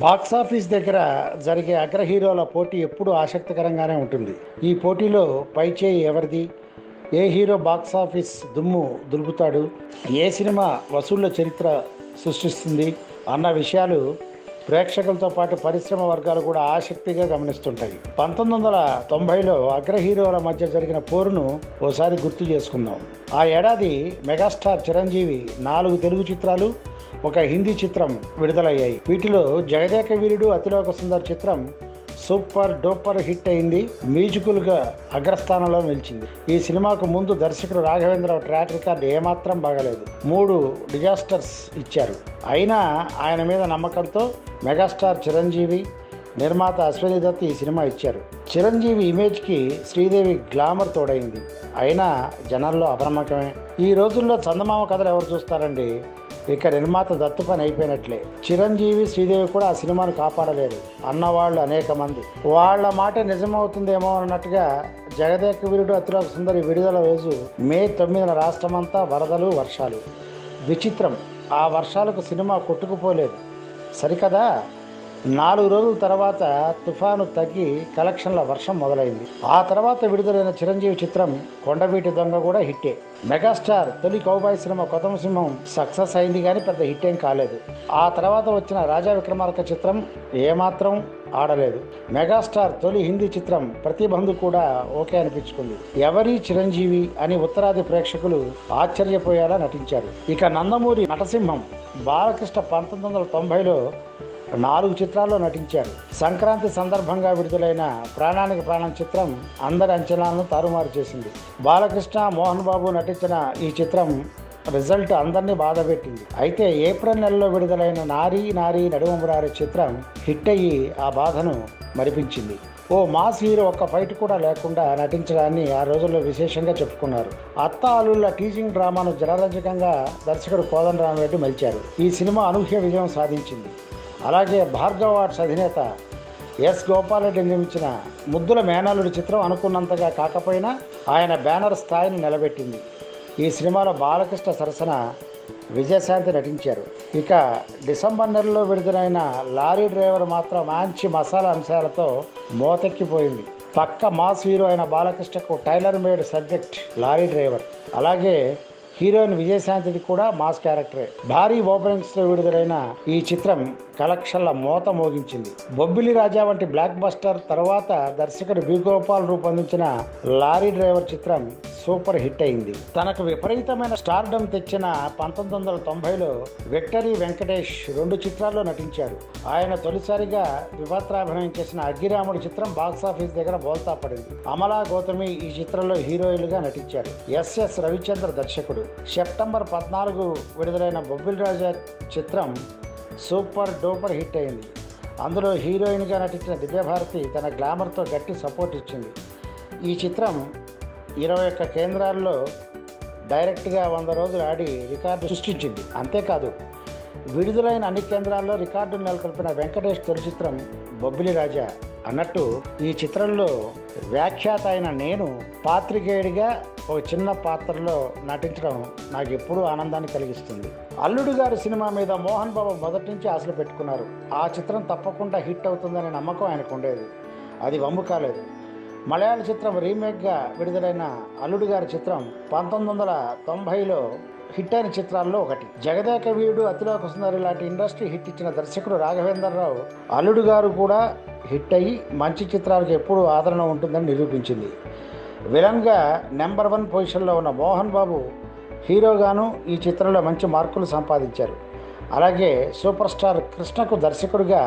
box office దగ్గర జరిగే అగ్ర హీరోల పోటీ ఎప్పుడూ ఆసక్తికరంగానే ఉంటుంది ఈ పోటీలో పైచేయి ఎవరిది ఏ హీరో బాక్సాఫీస్ దుమ్ము దులుపుతాడు ఏ సినిమా వసూళ్ల చరిత్ర సృష్టిస్తుంది అన్న విషయాలు ప్రేక్షకులతో పాటు పరిశ్రమ వర్గాలు కూడా ఆసక్తిగా గమనిస్తుంటాయి పంతొమ్మిది వందల తొంభైలో అగ్ర హీరోల మధ్య జరిగిన పోరును ఓసారి గుర్తు చేసుకుందాం ఆ ఏడాది మెగాస్టార్ చిరంజీవి నాలుగు తెలుగు చిత్రాలు ఒక హిందీ చిత్రం విడుదలయ్యాయి వీటిలో జగదేక వీరుడు అతిలోక సుందర్ చిత్రం సూపర్ డూపర్ హిట్ అయింది మ్యూజికల్గా అగ్రస్థానంలో నిలిచింది ఈ సినిమాకు ముందు దర్శకుడు రాఘవేంద్ర ట్రాక్ రికార్డ్ ఏమాత్రం బాగలేదు మూడు డిజాస్టర్స్ ఇచ్చారు అయినా ఆయన మీద నమ్మకంతో మెగాస్టార్ చిరంజీవి నిర్మాత అశ్వని దత్ ఈ సినిమా ఇచ్చారు చిరంజీవి ఇమేజ్కి శ్రీదేవి గ్లామర్ తోడైంది అయినా జనాల్లో అప్రమకమే ఈ రోజుల్లో చందమామ కథలు ఎవరు చూస్తారండి ఇక నిర్మాత దత్తు పని అయిపోయినట్లే చిరంజీవి శ్రీదేవి కూడా ఆ సినిమాను కాపాడలేరు అన్నవాళ్ళు అనేక మంది వాళ్ళ మాట నిజమవుతుందేమో అన్నట్టుగా జగదేక వీరుడు అతిలోక సుందరి విడుదల రోజు మే తొమ్మిదిన రాష్ట్రమంతా వరదలు వర్షాలు విచిత్రం ఆ వర్షాలకు సినిమా కొట్టుకుపోలేదు సరికదా నాలుగు రోజుల తర్వాత తుఫాను తగ్గి కలెక్షన్ల వర్షం మొదలైంది ఆ తర్వాత విడుదలైన చిరంజీవి చిత్రం కొండవీటి దొంగ కూడా హిట్టే మెగాస్టార్ తొలి కౌబాయ్ సినిమా కొత్త సింహం సక్సెస్ అయింది కానీ పెద్ద హిట్ ఏం కాలేదు ఆ తర్వాత వచ్చిన రాజా విక్రమార్క చిత్రం ఏమాత్రం ఆడలేదు మెగాస్టార్ తొలి హిందీ చిత్రం ప్రతిబంధు కూడా ఓకే అనిపించుకుంది ఎవరి చిరంజీవి అని ఉత్తరాది ప్రేక్షకులు ఆశ్చర్యపోయేలా నటించారు ఇక నందమూరి నటసింహం బాలకృష్ణ పంతొమ్మిది వందల తొంభైలో నాలుగు చిత్రాల్లో నటించారు సంక్రాంతి సందర్భంగా విడుదలైన ప్రాణానికి ప్రాణం చిత్రం అందరి అంచనాలను తారుమారు చేసింది బాలకృష్ణ మోహన్ బాబు నటించిన ఈ చిత్రం రిజల్ట్ అందరినీ బాధపెట్టింది అయితే ఏప్రిల్ నెలలో విడుదలైన నారీ నారీ నడుమమురారి చిత్రం హిట్ అయ్యి ఆ బాధను మరిపించింది ఓ మాస్ హీరో ఒక్క ఫైట్ కూడా లేకుండా నటించడాన్ని ఆ రోజుల్లో విశేషంగా చెప్పుకున్నారు అత్త అల్లుళ్ళ టీచింగ్ డ్రామాను జనరంజకంగా దర్శకుడు కోదండరామరెడ్డి మలిచారు ఈ సినిమా అనూహ్య విజయం సాధించింది అలాగే భార్గవ ఆర్ట్స్ అధినేత ఎస్ గోపాలరెడ్డి నిర్మించిన ముద్దుల మేనల్లుడి చిత్రం అనుకున్నంతగా కాకపోయినా ఆయన బ్యానర్ స్థాయిని నిలబెట్టింది ఈ సినిమాలో బాలకృష్ణ సరసన విజయశాంతి నటించారు ఇక డిసెంబర్ నెలలో విడుదలైన లారీ డ్రైవర్ మాత్రం మంచి మసాలా అంశాలతో మోతెక్కిపోయింది పక్క మాస్ హీరో అయిన బాలకృష్ణకు tailor made subject lorry driver అలాగే హీరోయిన్ విజయశాంతిది కూడా మాస్ క్యారెక్టరే భారీ ఓపెనింగ్స్తో విడుదలైన ఈ చిత్రం కలెక్షన్ల మోత మోగించింది బొబ్బిలి రాజా వంటి బ్లాక్ బస్టర్ తర్వాత దర్శకుడు బి గోపాల్ రూపొందించిన లారీ డ్రైవర్ చిత్రం సూపర్ హిట్ అయింది తనకు విపరీతమైన స్టార్డమ్ తెచ్చిన పంతొమ్మిది వందల తొంభైలో విక్టరీ వెంకటేష్ రెండు చిత్రాల్లో నటించారు ఆయన తొలిసారిగా విభత్రాభినయం చేసిన అగ్గిరాముడి చిత్రం బాక్సాఫీస్ దగ్గర బోల్తా పడింది అమలా గౌతమి ఈ చిత్రంలో హీరోయిన్గా నటించారు ఎస్ఎస్ రవిచంద్ర దర్శకుడు సెప్టెంబర్ పద్నాలుగు విడుదలైన బొబ్బిల్ రాజా చిత్రం సూపర్ డూపర్ హిట్ అయింది అందులో హీరోయిన్గా నటించిన దివ్యభారతి తన గ్లామర్తో గట్టి సపోర్ట్ ఇచ్చింది ఈ చిత్రం ఇరవై ఒక్క కేంద్రాల్లో డైరెక్ట్గా వంద రోజులు ఆడి రికార్డు సృష్టించింది అంతేకాదు విడుదలైన అన్ని కేంద్రాల్లో రికార్డును నెలకొల్పిన వెంకటేష్ తొలి చిత్రం బొబ్బిలి రాజా అన్నట్టు ఈ చిత్రంలో వ్యాఖ్యాత అయిన నేను పాత్రికేయుడిగా ఒక చిన్న పాత్రలో నటించడం నాకు ఎప్పుడూ ఆనందాన్ని కలిగిస్తుంది అల్లుడు గారి సినిమా మీద మోహన్ బాబు మొదటి నుంచి ఆశలు పెట్టుకున్నారు ఆ చిత్రం తప్పకుండా హిట్ అవుతుందనే నమ్మకం ఆయనకు ఉండేది అది వమ్ము కాలేదు మలయాళ చిత్రం రీమేక్గా విడుదలైన అల్లుడు గారి చిత్రం పంతొమ్మిది వందల తొంభైలో హిట్ అయిన చిత్రాల్లో ఒకటి జగదేక వీరుడు అతిలోక సుందరి లాంటి ఇండస్ట్రీ హిట్ ఇచ్చిన దర్శకుడు రాఘవేంద్రరావు అల్లుడు గారు కూడా హిట్ అయ్యి మంచి చిత్రాలకు ఎప్పుడూ ఆదరణ ఉంటుందని నిరూపించింది విలన్గా నెంబర్ వన్ పొజిషన్లో ఉన్న మోహన్ బాబు హీరోగాను ఈ చిత్రంలో మంచి మార్కులు సంపాదించారు అలాగే సూపర్ స్టార్ కృష్ణకు దర్శకుడిగా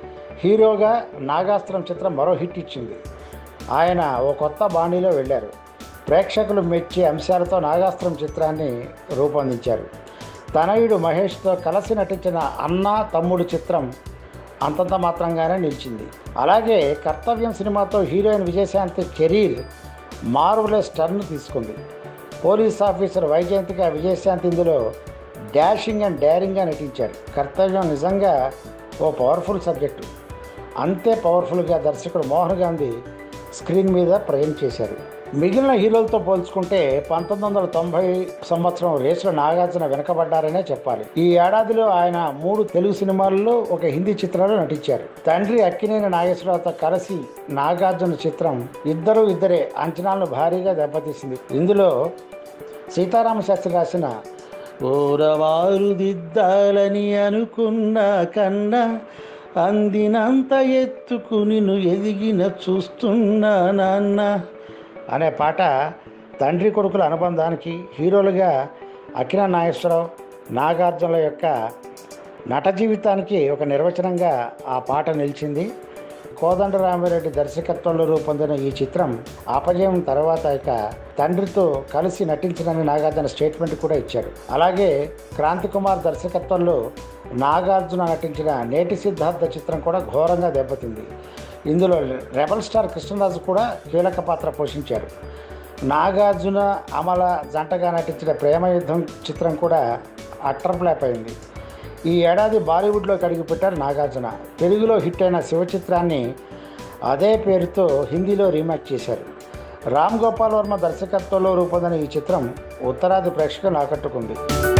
హీరోగా నాగాస్త్రం చిత్రం మరో హిట్ ఇచ్చింది ఆయన ఓ కొత్త బాణీలో వెళ్ళారు ప్రేక్షకులు మెచ్చే అంశాలతో నాగాస్త్రం చిత్రాన్ని రూపొందించారు తనయుడు మహేష్తో కలిసి నటించిన అన్న తమ్ముడు చిత్రం అంతంత మాత్రంగానే నిలిచింది అలాగే కర్తవ్యం సినిమాతో heroine Vijayashanti career marvellous turn తీసుకుంది పోలీస్ ఆఫీసర్ వైజయంతిగా విజయశాంతి ఇందులో డాషింగ్ అండ్ డేరింగ్గా నటించారు కర్తవ్యం నిజంగా ఓ పవర్ఫుల్ సబ్జెక్టు అంతే పవర్ఫుల్గా దర్శకుడు మోహన్ గాంధీ స్క్రీన్ మీద ప్రజెంట్ చేశారు మిగిలిన హీరోలతో పోల్చుకుంటే పంతొమ్మిది వందల తొంభై సంవత్సరం రేసులో నాగార్జున వెనకబడ్డారనే చెప్పాలి ఈ ఏడాదిలో ఆయన మూడు తెలుగు సినిమాల్లో ఒక హిందీ చిత్రంలో నటించారు తండ్రి అక్కినేని నాగేశ్వరరావుతో కలిసి నాగార్జున చిత్రం ఇద్దరు ఇద్దరే అంచనాలను భారీగా దెబ్బతీసింది ఇందులో సీతారామ శాస్త్రి రాసిన ఓరవారు దిద్దాలని అనుకున్న కన్నా అందినంత ఎత్తుకు నిన్ను ఎదిగిన చూస్తున్నా నాన్న అనే పాట తండ్రి కొడుకుల అనుబంధానికి హీరోలుగా అఖిల నాగేశ్వరరావు నాగార్జునుల యొక్క నట జీవితానికి ఒక నిర్వచనంగా ఆ పాట నిలిచింది కోదండరామిరెడ్డి దర్శకత్వంలో రూపొందిన ఈ చిత్రం అపజయం తర్వాత ఇక తండ్రితో కలిసి నటించినని నాగార్జున స్టేట్మెంట్ కూడా ఇచ్చారు అలాగే క్రాంతి కుమార్ దర్శకత్వంలో నాగార్జున నటించిన నేటి సిద్ధార్థ చిత్రం కూడా ఘోరంగా దెబ్బతింది ఇందులో రెబల్ స్టార్ కృష్ణరాజు కూడా కీలక పాత్ర పోషించారు నాగార్జున అమల జంటగా నటించిన ప్రేమ యుద్ధం చిత్రం కూడా అట్టర్ ఫ్లాప్ అయింది ఈ ఏడాది బాలీవుడ్లోకి అడుగుపెట్టారు నాగార్జున తెలుగులో హిట్ అయిన శివ చిత్రాన్ని అదే పేరుతో హిందీలో రీమేక్ చేశారు రామ్ గోపాల్ వర్మ దర్శకత్వంలో రూపొందిన ఈ చిత్రం ఉత్తరాది ప్రేక్షకులను ఆకట్టుకుంది